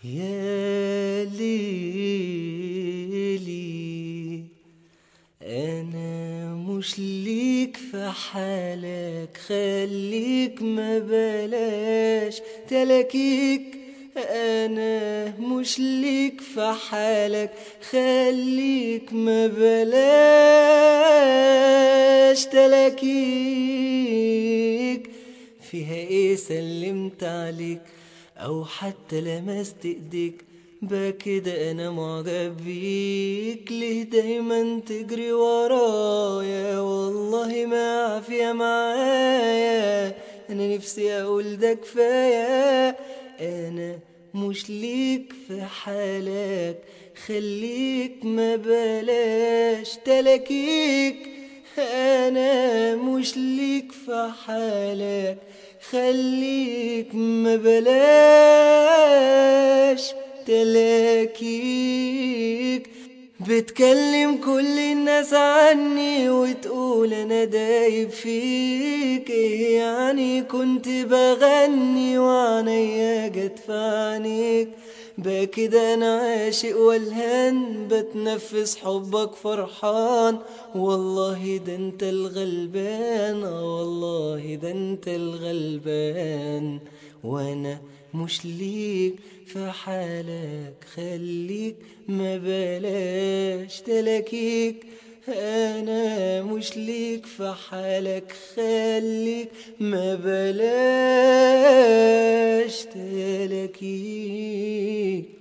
يا ليلي انا مش ليك في حالك خليك ما بلاش تلاكيك انا مش ليك في حالك خليك ما بلاش تلاكيك فيها ايه سلمت عليك او حتى لمست ايديك بقى كده انا معجب بيك ليه دايما تجري ورايا والله ما عافية معايا انا نفسي اقول ده كفاية انا مش ليك في حالك خليك ما بلاش تلاكيك انا مش ليك في حالك خليك ما بلاش تلاكيك بتكلم كل الناس عني وتقول انا دايب فيك ايه يعني كنت بغني وعنيا جت في عينيك بقى كده انا عاشق والهان بتنفس حبك فرحان والله ده انت الغلبان اه والله ده انت الغلبان وانا مش ليك في حالك خليك ما بلاش تلاكيك انا مش ليك في حالك خليك ما بلاش تلاكيك